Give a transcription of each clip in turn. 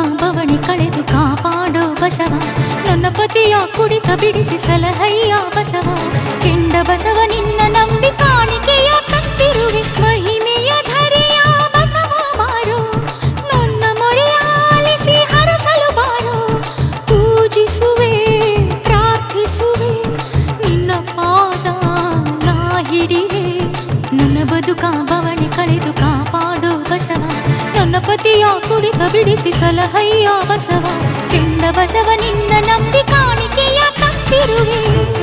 ಬವಣೆ ಕಳೆದು ಕಾಪಾಡೋ ಬಸವ ನನ್ನ ಪತಿಯ ಕುಡಿತ ಬಿಡಿಸಿ ಸಲಹಯ್ಯ ಬಸವ ಕೆಂಡ ಬಸವ ನಿನ್ನ ನಂಬಿ ಕಾಣಿಕೆಯ ಕತ್ತಿರುವೆ ಮಹಿಮೆಯ ಧರೆಯ ಬಸವ ಬಾರೋ ನನ್ನ ಮೊರೆಯಾಲಿಸಿ ಹರಸಲು ಬಾರೋ ಪೂಜಿಸುವೆ ಪ್ರಾರ್ಥಿಸುವೆ ನಿನ್ನ ಪಾದ ನಾ ಹಿಡಿವೆ ನನ್ನ ಬದುಕ ಬವಣೆ ಕಳೆದು ಕಾಪಾಡೋ ಬಸವ ನನ್ನ ಪತಿಯ ಕುಡಿತ ಬಿಡಿಸಿ ಸಲಹಯ್ಯ ಬಸವ ಕೆಂಡ ಬಸವ ನಿನ್ನ ನಂಬಿ ಕಾಣಿಕೆಯ ಕತ್ತಿರುವೆ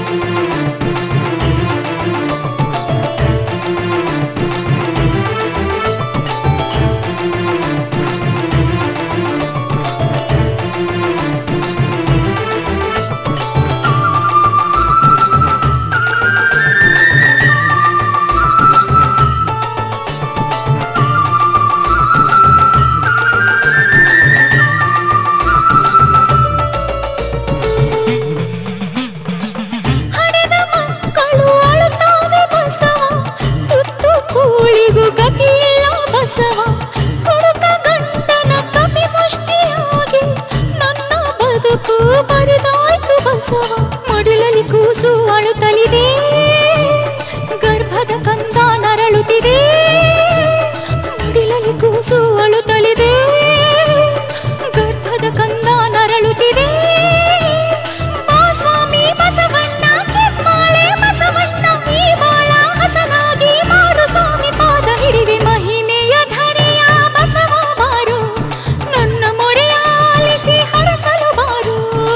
ಹಡೆದ ಮಕ್ಕಳು ಅಳುತ್ತಾವೆ ಬಸವ ತುತ್ತು ಕೂಳಿಗೂ ಗತಿಯಿಲ್ಲ ಬಸವ ಕುಡುಕ ಗಂಡನ ಕಪಿ ಮುಷ್ಟಿಯಾಗಿ ನನ್ನ ಬದುಕು ಬರಿದಾಯ್ತು ಬಸವ ಮಡಿಲಲ್ಲಿ ಕೂಸು ಅಳುತ್ತಲಿದೆ ಗರ್ಭದ ಕಂದ ನರಳುತ್ತಿದೆ ಮಡಿಲಲ್ಲಿ ಕೂಸು ಅಳುತ್ತಲಿದೆ ಗರ್ಭದ ಕಂದ ನರಳುತ್ತಿದೆ ಬಾ ಸ್ವಾಮಿ ಬಸವಣ್ಣ ಕೆಮ್ಮಾಳೆ ಬಸವಣ್ಣ ಈ ಬಾಳ ಹಸನಾಗಿ ಮಾಡು ಸ್ವಾಮಿ ಪಾದ ಹಿಡಿವೆ ಮಹಿಮೆಯ ಧರೆಯ ಬಸವ ಬಾರು ನನ್ನ ಮೊರೆಯಾಲಿಸಿ ಹರಸಲು ಬಾರು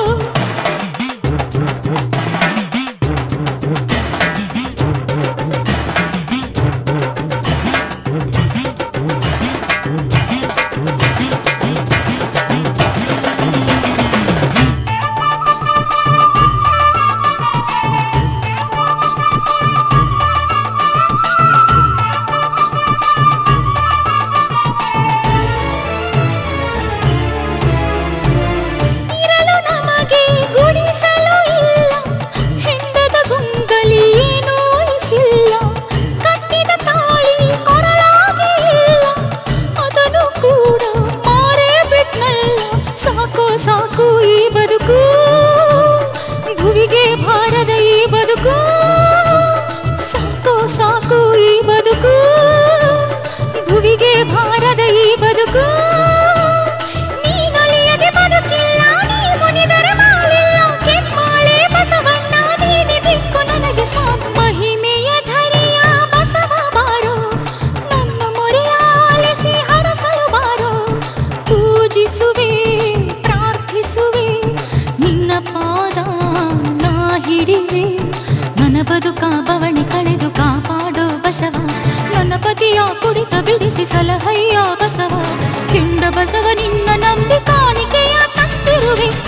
ಇರಲು ನಮಗೆ ಗುಡಿಸಲು ಇಲ್ಲ ಹೆಂಡದ ಗುಂಗಲಿ ಏನೂ ಇಸಿಲ್ಲ ಕಟ್ಟಿದ ತಾಳಿ ಕೊರಳಾಗಿ ಇಲ್ಲ ಅದನ್ನು ಕೂಡ ಮಾರೇ ಬಿಟ್ನಲ್ಲ ಸಾಕು ಸಾಕು ಈ ಬದುಕು ಭುವಿಗೆ ಭಾರದ ಈ ಬದುಕು ಸಾಕು ಸಾಕು ಈ ಬದುಕು ಭುವಿಗೆ ಭಾರದ ಈ ಬದುಕು ನೀನೊಲಿಯದೆ ಬದುಕಿಲ್ಲ ನೀ ಮುನಿದರೆ ಬಾಳಿಲ್ಲ ಕೆಮ್ಮಾಳೆ ಬಸವಣ್ಣ ನೀನೆ ದಿಕ್ಕು ನನಗೆ ಸ್ವಾಮಿ ಮಹಿಮೆಯ ಧರೆಯ ಬಸವ ಬಾರೋ ನನ್ನ ಮೊರೆಯಾಲಿಸಿ ಹರಸಲು ಬಾರೋ ಪೂಜಿಸುವೆ ಪ್ರಾರ್ಥಿಸುವೆ ನಿನ್ನ ಪಾದ ನಾ ಹಿಡಿವೆ ನನ್ನ ಬದುಕ ಬವಣೆ ಕಳೆದು ಕಾಪಾಡೋ ಬಸವ ನನ್ನ ಪತಿಯ ಕುಡಿತ ಬಿಡಿಸಿ ಸಲಹಯ್ಯ ಬಸವ ಕೆಂಡ ಬಸವ ನಿನ್ನ ನಂಬಿ ಕಾಣಿಕೆಯ ತತ್ತಿರುವೆ